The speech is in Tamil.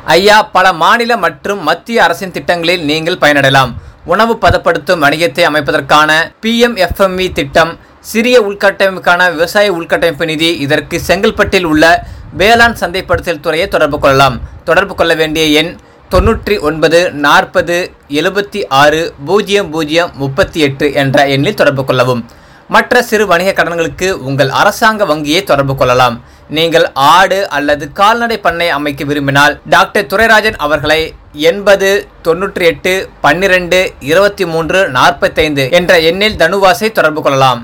ஐயா பல மாநில மற்றும் மத்திய அரசின் திட்டங்களில் நீங்கள் பயனடையலாம் உணவு பதப்படுத்தும் வணிகத்தை அமைப்பதற்கான பிஎம்எஃப்எம்இ திட்டம் சிறிய உள்கட்டமைப்புக்கான விவசாய உள்கட்டமைப்பு நிதி இதற்கு செங்கல்பட்டில் உள்ள வேளாண் சந்தைப்படுத்தல் துறையை தொடர்பு கொள்ளலாம் தொடர்பு கொள்ள வேண்டிய எண் தொண்ணூற்றி ஒன்பது நாற்பது எழுபத்தி ஆறு பூஜ்ஜியம் பூஜ்ஜியம் முப்பத்தி எட்டு என்ற எண்ணில் தொடர்பு கொள்ளவும் மற்ற சிறு வணிக கடன்களுக்கு உங்கள் அரசாங்க வங்கியை தொடர்பு கொள்ளலாம் நீங்கள் ஆடு அல்லது கால்நடை பண்ணை அமைக்க விரும்பினால் டாக்டர் துரைராஜன் அவர்களை எண்பது தொண்ணூற்றி எட்டு பன்னிரெண்டு இருபத்தி மூன்று நாற்பத்தைந்து என்ற எண்ணில் தனுவாசை தொடர்பு கொள்ளலாம்